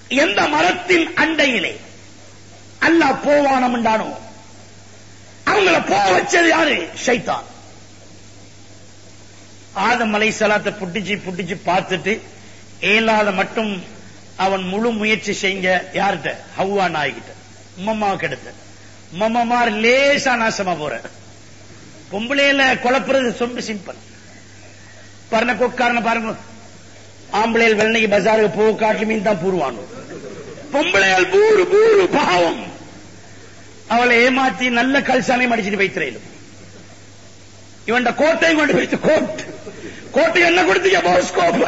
எந்த மரத்தின் அண்டையிலே அல்லாஹ் போவானம் உண்டானோ அவங்கள போக வச்சது யாரு ஷைத்தான் ஆதம் அலை சலாத்தை புட்டிச்சு புட்டிச்சு பார்த்துட்டு ஏலாத மட்டும் அவன் முழு முயற்சி செஞ்ச யார்கிட்ட ஹவ்வா நாய்கிட்ட உம்மம்மா கெடுத்த உம்மம்மார் லேசா நாசமா போற பொம்பளையில குழப்புறது ரொம்ப சிம்பிள் பரண கொக்காரன பாருங்க ஆம்பளையில் வெள்ளனைக்கு பஜாருக்கு போக காட்டு மீன் தான் பூருவானோ பொம்பளையால் பூரு பூரு பாவம் அவளை ஏமாத்தி நல்ல கல்சாலையும் அடிச்சுட்டு வைத்திரையிலும் இவன் கோட்டையும் கொண்டு வைத்து கோட் கோட்டை என்ன கொடுத்தீங்க போஸ்கோப்ப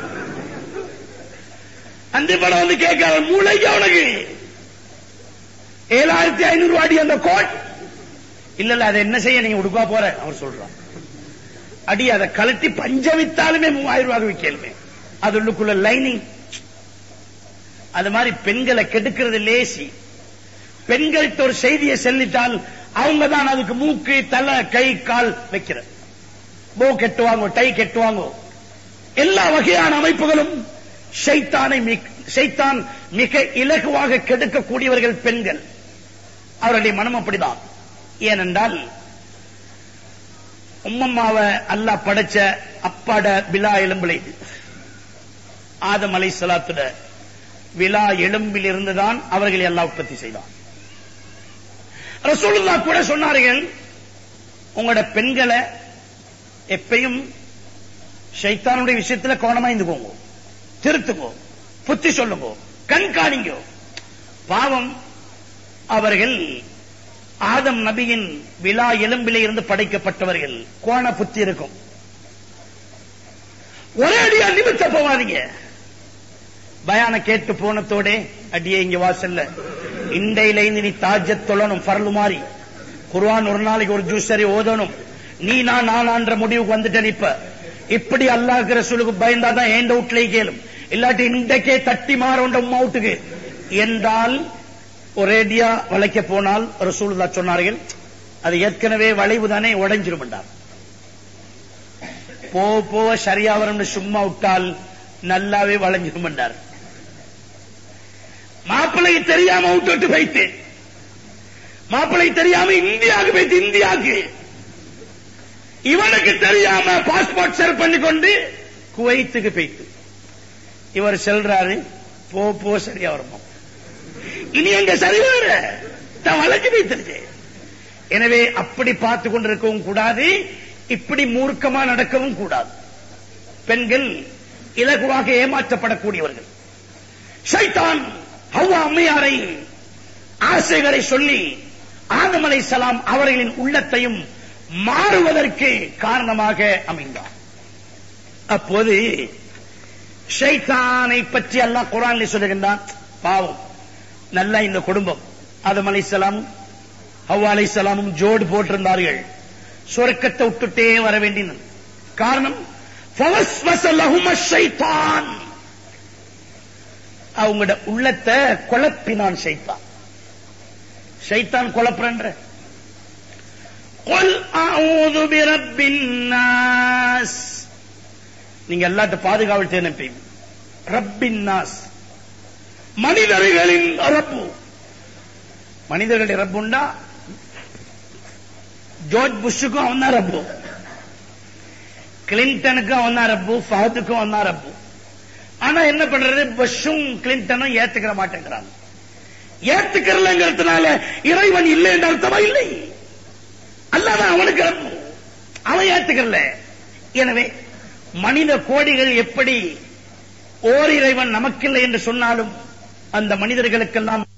அந்த படம் வந்து கேட்க மூளைக்கு அவனுக்கு ஏழாயிரத்தி ஐநூறு அடி அந்த கோட் இல்ல இல்ல அதை என்ன செய்ய நீங்க உடுப்பா போற அவர் சொல்றான் அடி அதை கலட்டி பஞ்சம் வித்தாலுமே மூவாயிரம் ரூபாய் விற்கலுமே அது உள்ளுக்குள்ள லைனிங் அது மாதிரி பெண்களை கெடுக்கிறது லேசி பெண்கள்கிட்ட ஒரு செய்தியை செல்லிட்டால் அவங்க தான் அதுக்கு மூக்கு தலை கை கால் வைக்கிற போ கெட்டுவாங்க டை கெட்டுவாங்க எல்லா வகையான அமைப்புகளும் ஷைத்தானை மிக- ஷைத்தான் மிக இலகுவாக கெடுக்கக்கூடியவர்கள் பெண்கள் அவருடைய மனம் அப்படிதான் ஏனென்றால் உம்மம்மாவை அல்லாஹ் படைச்ச அப்பாட விழா எலும்பிலை ஆதம் அலை சலாத்துட விழா எலும்பில் இருந்துதான் அவர்களை எல்லாம் உற்பத்தி செய்தான் ரசூலுல்லா கூட சொன்னார்கள் உங்களோட பெண்களை எப்பயும் ஷைத்தானுடைய விஷயத்துல கவனமா இருந்துக்கோங்க திருத்துக்கோ புத்தி சொல்லுங்க கண்காணிங்கோ பாவம் அவர்கள் ஆதம் நபியின் விழா எலும்பிலே இருந்து படைக்கப்பட்டவர்கள் கோண புத்தி இருக்கும் ஒரே அடியா நிமித்த போவாதீங்க பயான கேட்டு போனத்தோட அடியே இங்க வாசல்ல இண்டையில இருந்து நீ தாஜத் தொழணும் பரலு மாறி குர்ஆன் ஒரு நாளைக்கு ஒரு ஜூஸ் சரி ஓதணும் நீ நான் நானான்ற முடிவுக்கு வந்துட்டேன் இப்ப இப்படி அல்லாஹ் ரசூலுக்கு பயந்தாதான் ஏண்ட வீட்டுல கேளும் இல்லாட்டி இன்றைக்கே தட்டி மாறோண்ட உம்மா வீட்டுக்கு என்றால் ஒரேடியா வளைக்க போனால் ரசூலுல்லா சொன்னார்கள் அது ஏற்கனவே வளைவு தானே உடைஞ்சிரும் என்றார் போக போக சரியா வரும்னு சும்மா விட்டால் நல்லாவே வளைஞ்சிரும் என்றார் மாப்பிள்ளை தெரியாம விட்டு விட்டு வைத்து மாப்பிள்ளை தெரியாம இந்தியாவுக்கு வைத்து இந்தியாவுக்கு இவனுக்கு தெரியாம பாஸ்போர்ட் செல் பண்ணி கொண்டு குவைத்துக்கு போய்த்து இவர் செல்றாரு போ போ சரியா வருமா இனி எங்க சரி வர தான் வளைஞ்சு வைத்திருக்கு எனவே அப்படி பார்த்து கொண்டிருக்கவும் கூடாது இப்படி மூர்க்கமா நடக்கவும் கூடாது பெண்கள் இலகுவாக ஏமாற்றப்படக்கூடியவர்கள் ஷைத்தான் ஹவ்வா அம்மையாரை ஆசைகளை சொல்லி ஆதம் அலைஹிஸ்ஸலாம் அவர்களின் உள்ளத்தையும் மாறுவதற்கு காரணமாக அமைந்தார் அப்போது ஷைத்தானை பற்றி அல்லாஹ் குரான்ல சொல்லுகின்றான் பாவம் நல்லா இந்த குடும்பம் ஆதம் அலைஹிஸ்ஸலாமும் ஹவ்வா அலைஹிஸ்ஸலாமும் ஜோடு போட்டிருந்தார்கள் சொர்க்கத்தை விட்டுட்டே வர வேண்டினது காரணம் ஃபவஸ்வஸ லஹும ஷைத்தான் அவங்களோட உள்ளத்தை குழப்பினான் ஷைத்தான் ஷைத்தான் குழப்புறன்ற கொல் அஊது பிரப்பின் நாஸ் நீங்க எல்லாத்த பாதுகாவல் நினைப்பீங்க ரப்பின் நாஸ் மனிதர்களின் ரப்பு மனிதர்களுடைய ரப்புண்டா ஜோர்ஜ் புஷ்ஷுக்கும் அவன் தான் ரப்பு கிளின்டனுக்கும் அவன் தான் ரப்பு ஃபஹதுக்கும் அவன் தான் ரப்பு ஆனா என்ன பண்றது புஷ்ஷும் கிளின்டனும் ஏத்துக்கிற மாட்டேங்கிறாங்க ஏத்துக்கிறலங்கிறதுனால இறைவன் இல்லை என்ற அர்த்தமா இல்லை அல்லாதான் அவனுக்கு ரப்பு அவன் ஏத்துக்கிறல எனவே மனித கோடிகள் எப்படி ஓர் இறைவன் நமக்கில்லை என்று சொன்னாலும் அந்த மனிதர்களுக்கெல்லாம்